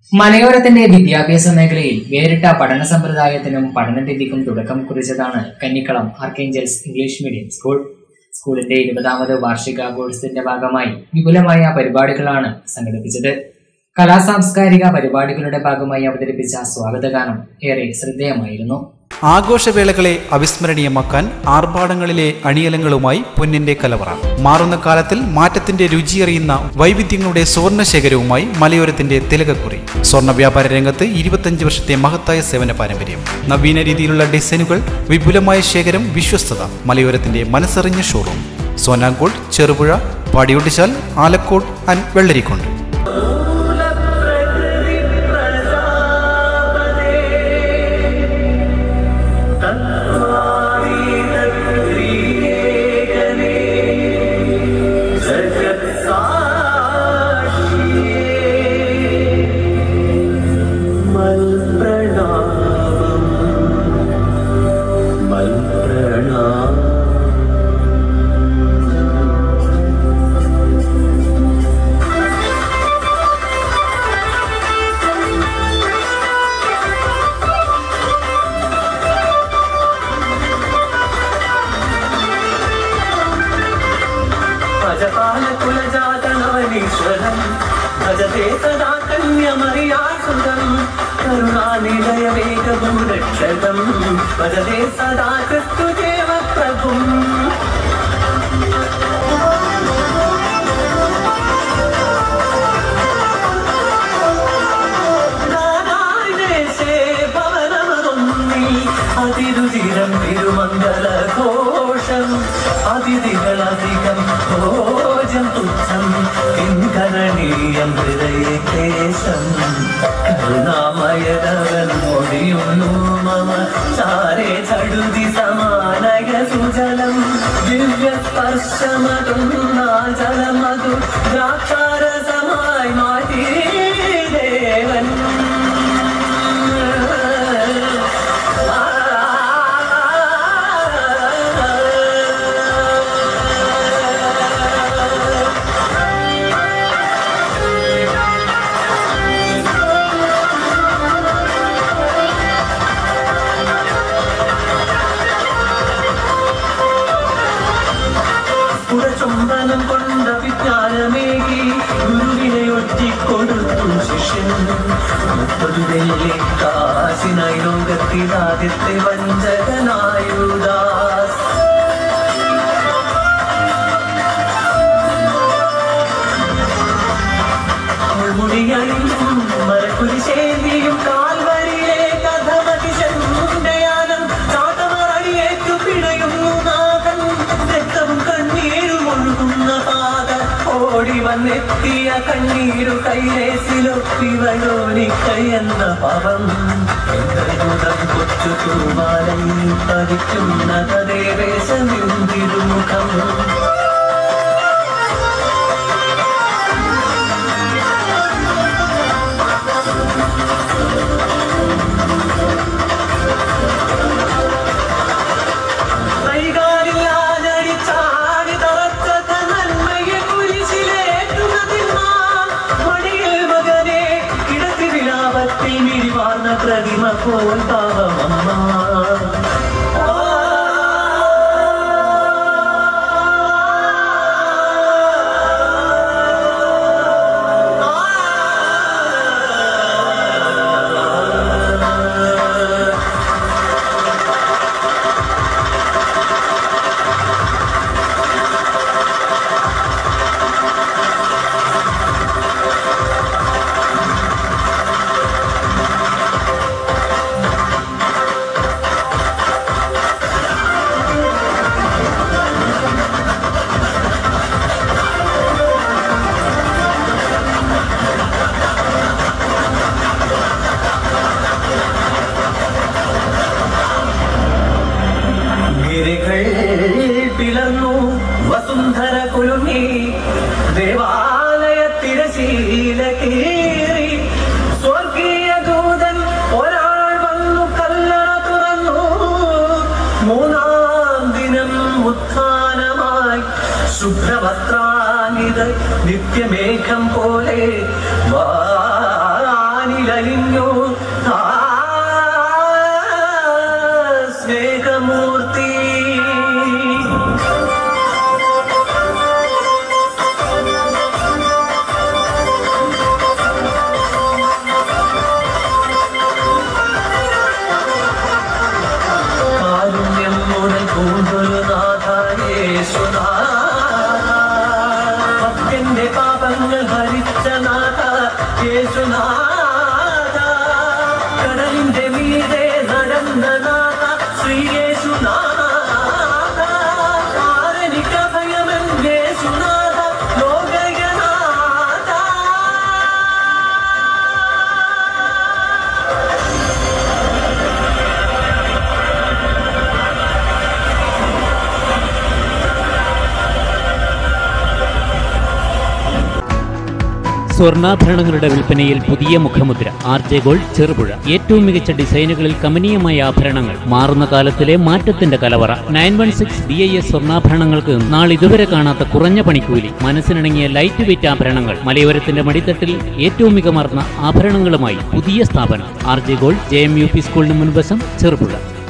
മലയോരത്തിന്റെ വിദ്യാഭ്യാസ മേഖലയിൽ വേറിട്ട പഠന സമ്പ്രദായത്തിനും പഠനരീതിക്കും തുടക്കം കുറിച്ചതാണ് കന്നിക്കളം ആർക്കേഞ്ചൽസ് ഇംഗ്ലീഷ് മീഡിയം സ്കൂൾ സ്കൂളിന്റെ ഇരുപതാമത് വാർഷികാഘോഷത്തിന്റെ ഭാഗമായി വിപുലമായ പരിപാടികളാണ് സംഘടിപ്പിച്ചത് കലാസാംസ്കാരിക പരിപാടികളുടെ ഭാഗമായി അവതരിപ്പിച്ച സ്വാഗതഗാനം ഏറെ ശ്രദ്ധേയമായിരുന്നു ആഘോഷവേളകളെ അവിസ്മരണീയമാക്കാൻ ആർഭാടങ്ങളിലെ അണിയലങ്ങളുമായി പൊന്നിന്റെ കലവറ മാറുന്ന കാലത്തിൽ മാറ്റത്തിന്റെ രുചിയറിയുന്ന വൈവിധ്യങ്ങളുടെ സ്വർണ്ണ ശേഖരവുമായി മലയോരത്തിന്റെ തിലകക്കുറി സ്വർണ്ണ വ്യാപാര രംഗത്ത് ഇരുപത്തഞ്ച് വർഷത്തെ മഹത്തായ സേവന പാരമ്പര്യം നവീന രീതിയിലുള്ള ഡിസൈനുകൾ വിപുലമായ ശേഖരം വിശ്വസ്തത മലയോരത്തിന്റെ മനസ്സറിഞ്ഞ ഷോറൂം സോനാങ്കോട് ചെറുപുഴ പാടിയൊട്ടിച്ചാൽ ആലക്കോട് ആൻഡ് വെള്ളരിക്കുണ്ട് ഭജപാലകുലജാതനവനീശ്വരം ഭജതേ സദാ കന്യമറിയാസുതം കരുണാനിലയവേഗഭൂരക്ഷകം ഭജതേ സദാ ക്രിസ്തുദേവ പ്രഭും നാനാവിദേശേ ഭവനമതൊന്നി അതിരുചിരം തിരുമംഗല ഘോഷം അതിഥികളധികം ഭോജം തുച്ഛം കിങ്കരണീയം ഹൃദയ കേശം കരുണാമയതവൻ മൊഴിയുന്നു മമ ചാരേ ചടുതി സമാനയ സുജലം ദിവ്യസ്പർശമതും ജലമതു ദ്രാക്ഷാരസമായി മാറ്റി ദേവൻ പുറചുംബനം കൊണ്ട വിജ്ഞാനമേകി ഗുരുവിനെ ഒറ്റിക്കൊടുത്തു ശിഷ്യൻ മുപ്പത് വെള്ളി കാശിനായി ലോകത്തിലാദ്യത്തെ വഞ്ചകനായുദാസ് മുൾമുടിയണിയും മരക്കുരിശേന്തിയും കാൽവരിയിലെ കഥമതിശയാനം ചാട്ടമറടിയേറ്റു പിടയുന്നു നാഥൻ രക്തവും കണ്ണീരും ഒഴുകുന്ന പാത ഓടി വന്നെത്തിയ കണ്ണീരു കൈലേസിലൊപ്പിവയോനി കൈയെന്ന പവം എന്തൂതം കൊച്ചു തൂവാലയിൽ പതിക്കുന്ന ദേവേശമിന്തിരുമുഖം കൈകാലില്ലാഞ്ഞടിച്ചാടി തറച്ചത നന്മയെ കുരിശിലേറ്റുന്നതിന്മ. മടിയിൽ മകനെ കിടത്തി വിലാപത്തിൽ മിഴിവാർന്ന പ്രതിമ പോൽ പാവമമ്മ ഗിരികൾ പിളർന്നു വസുന്ധര കുലുങ്ങി ദേവാലയ തിരശീല കീറി സ്വർഗീയ ദൂതൻ ഒരാൾ വന്നു കല്ലറ തുറന്നു മൂന്നാം ദിനം ഉത്ഥാനമായി ശുഭ്രവസ്ത്രാനിത് നിത്യമേഘം പോലെ വാനി യേശുനാഥ കടലിന്റെ മീതെ നടന്ന നാഥ ശ്രീയേശുനാഥ ആരെനിക്കഭയമൻ യേശുനാഥ ലോകയനാഥ സ്വർണ്ണാഭരണങ്ങളുടെ വിൽപ്പനയിൽ പുതിയ മുഖമുദ്ര ആർ ജെ ഗോൾഡ് ചെറുപുഴ ഏറ്റവും മികച്ച ഡിസൈനുകളിൽ കമനീയമായ ആഭരണങ്ങൾ മാറുന്ന കാലത്തിലെ മാറ്റത്തിന്റെ കലവറ nine one six B I S സ്വർണ്ണാഭരണങ്ങൾക്ക് നാളിതുവരെ കാണാത്ത കുറഞ്ഞ പണിക്കൂലി മനസ്സിനിണങ്ങിയ ലൈറ്റ് വെയിറ്റ് ആഭരണങ്ങൾ മലയോരത്തിന്റെ മടിത്തട്ടിൽ ഏറ്റവും മികമാർന്ന ആഭരണങ്ങളുമായി പുതിയ സ്ഥാപനം R J gold J M U P സ്കൂളിന് മുൻവശം ചെറുപുഴ